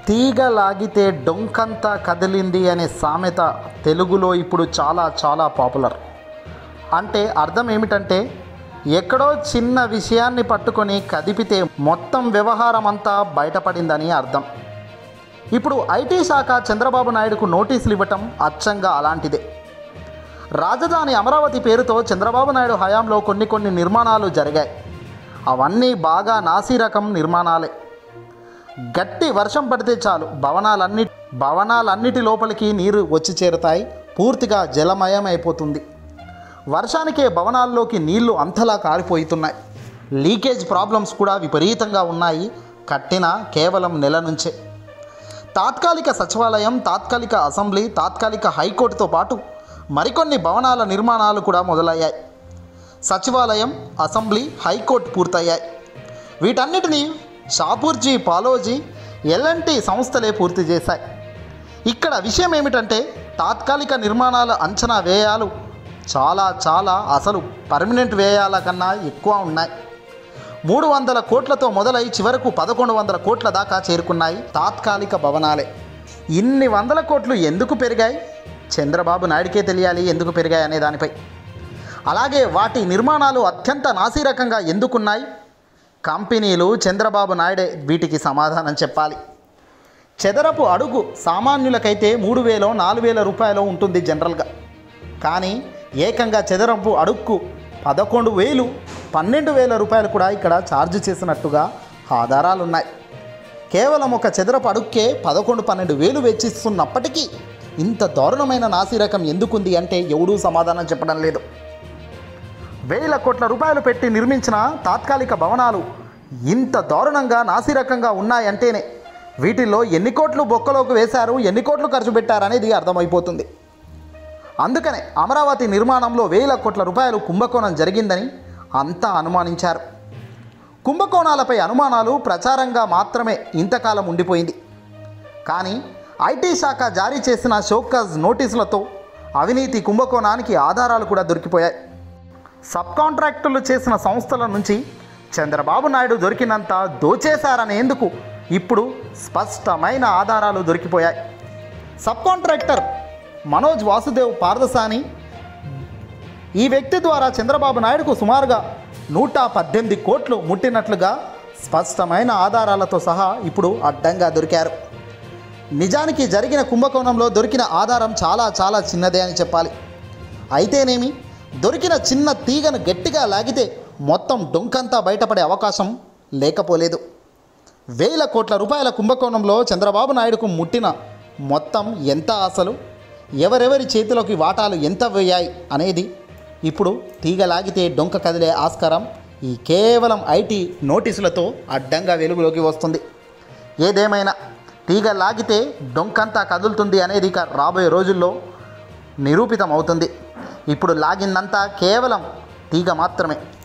తీగ లాగితే డొంకంతా కదిలింది అనే సామెత తెలుగులో ఇప్పుడు చాలా చాలా పాపులర్ అంటే అర్థం ఏమిటంటే ఎక్కడో చిన్న విషయాన్ని పట్టుకొని కదిపితే మొత్తం వ్యవహారం అంతా బయటపడిందని అర్థం ఇప్పుడు ఐటీ శాఖ చంద్రబాబు నాయుడుకు నోటీసులు ఇవ్వటం అచ్చంగా అలాంటిదే రాజధాని అమరావతి పేరుతో చంద్రబాబు నాయుడు హయాంలో కొన్ని కొన్ని నిర్మాణాలు జరిగాయి అవన్నీ బాగా నాసిరకం నిర్మాణాలే గట్టి వర్షం పడితే చాలు భవనాలన్ని భవనాలన్నిటి లోపలికి నీరు వచ్చి చేరుతాయి పూర్తిగా జలమయం అయిపోతుంది వర్షానికే భవనాల్లోకి నీళ్లు అంతలా కారిపోతున్నాయి లీకేజ్ ప్రాబ్లమ్స్ కూడా విపరీతంగా ఉన్నాయి కట్టిన కేవలం నెల నుంచే తాత్కాలిక సచివాలయం తాత్కాలిక అసెంబ్లీ తాత్కాలిక హైకోర్టుతో పాటు మరికొన్ని భవనాల నిర్మాణాలు కూడా మొదలయ్యాయి సచివాలయం అసెంబ్లీ హైకోర్టు పూర్తయ్యాయి వీటన్నిటినీ షాపూర్జీ పాలోజీ ఎల్ఎన్టీ సంస్థలే పూర్తి చేశాయి ఇక్కడ విషయం ఏమిటంటే తాత్కాలిక నిర్మాణాల అంచనా వ్యయాలు చాలా చాలా అసలు పర్మనెంట్ వ్యయాల కన్నా ఎక్కువ ఉన్నాయి మూడు వందల కోట్లతో మొదలై చివరకు పదకొండు వందల కోట్ల దాకా చేరుకున్నాయి తాత్కాలిక భవనాలే ఇన్ని వందల కోట్లు ఎందుకు పెరిగాయి చంద్రబాబు నాయుడికే తెలియాలి ఎందుకు పెరిగాయి అనే దానిపై అలాగే వాటి నిర్మాణాలు అత్యంత నాసిరకంగా ఎందుకున్నాయి కంపెనీలు చంద్రబాబు నాయుడే వీటికి సమాధానం చెప్పాలి చదరపు అడుగు సామాన్యులకైతే మూడు వేలో నాలుగు వేల రూపాయలు ఉంటుంది జనరల్గా కానీ ఏకంగా చదరపు అడుక్కు పదకొండు వేలు పన్నెండు వేల రూపాయలు కూడా ఇక్కడ ఛార్జ్ చేసినట్టుగా ఆధారాలు ఉన్నాయి కేవలం ఒక చదరపు అడుక్కే పదకొండు పన్నెండు వేలు వెచ్చిస్తున్నప్పటికీ ఇంత దారుణమైన నాసిరకం ఎందుకుంది అంటే ఎవడూ సమాధానం చెప్పడం లేదు వేల కోట్ల రూపాయలు పెట్టి నిర్మించిన తాత్కాలిక భవనాలు ఇంత దారుణంగా నాసిరకంగా ఉన్నాయంటేనే వీటిల్లో ఎన్ని కోట్లు బొక్కలోకి వేశారు ఎన్ని కోట్లు ఖర్చు పెట్టారనేది అర్థమైపోతుంది అందుకనే అమరావతి నిర్మాణంలో వేల కోట్ల రూపాయలు కుంభకోణం జరిగిందని అంతా అనుమానించారు కుంభకోణాలపై అనుమానాలు ప్రచారంగా మాత్రమే ఇంతకాలం ఉండిపోయింది కానీ ఐటీ శాఖ జారీ చేసిన షోకజ్ నోటీసులతో అవినీతి కుంభకోణానికి ఆధారాలు కూడా దొరికిపోయాయి సబ్ కాంట్రాక్టులు చేసిన సంస్థల నుంచి చంద్రబాబు నాయుడు దొరికినంత దోచేశారనేందుకు ఇప్పుడు స్పష్టమైన ఆధారాలు దొరికిపోయాయి సబ్ కాంట్రాక్టర్ మనోజ్ వాసుదేవ్ పారదసాని ఈ వ్యక్తి ద్వారా చంద్రబాబు నాయుడుకు సుమారుగా నూట పద్దెనిమిది కోట్లు ముట్టినట్లుగా స్పష్టమైన ఆధారాలతో సహా ఇప్పుడు అడ్డంగా దొరికారు నిజానికి జరిగిన కుంభకోణంలో దొరికిన ఆధారం చాలా చాలా చిన్నదే అని చెప్పాలి అయితేనేమి దొరికిన చిన్న తీగను గట్టిగా లాగితే మొత్తం డొంకంతా బయటపడే అవకాశం లేకపోలేదు వేల కోట్ల రూపాయల కుంభకోణంలో చంద్రబాబు నాయుడుకు ముట్టిన మొత్తం ఎంత అసలు ఎవరెవరి చేతిలోకి వాటాలు ఎంత వేయాయి అనేది ఇప్పుడు తీగ లాగితే డొంక కదిలే ఆస్కారం ఈ కేవలం ఐటీ నోటీసులతో అడ్డంగా వెలుగులోకి వస్తుంది ఏదేమైనా తీగ లాగితే డొంకంతా కదులుతుంది అనేది ఇక రాబోయే రోజుల్లో నిరూపితం అవుతుంది ఇప్పుడు లాగిందంతా కేవలం తీగ మాత్రమే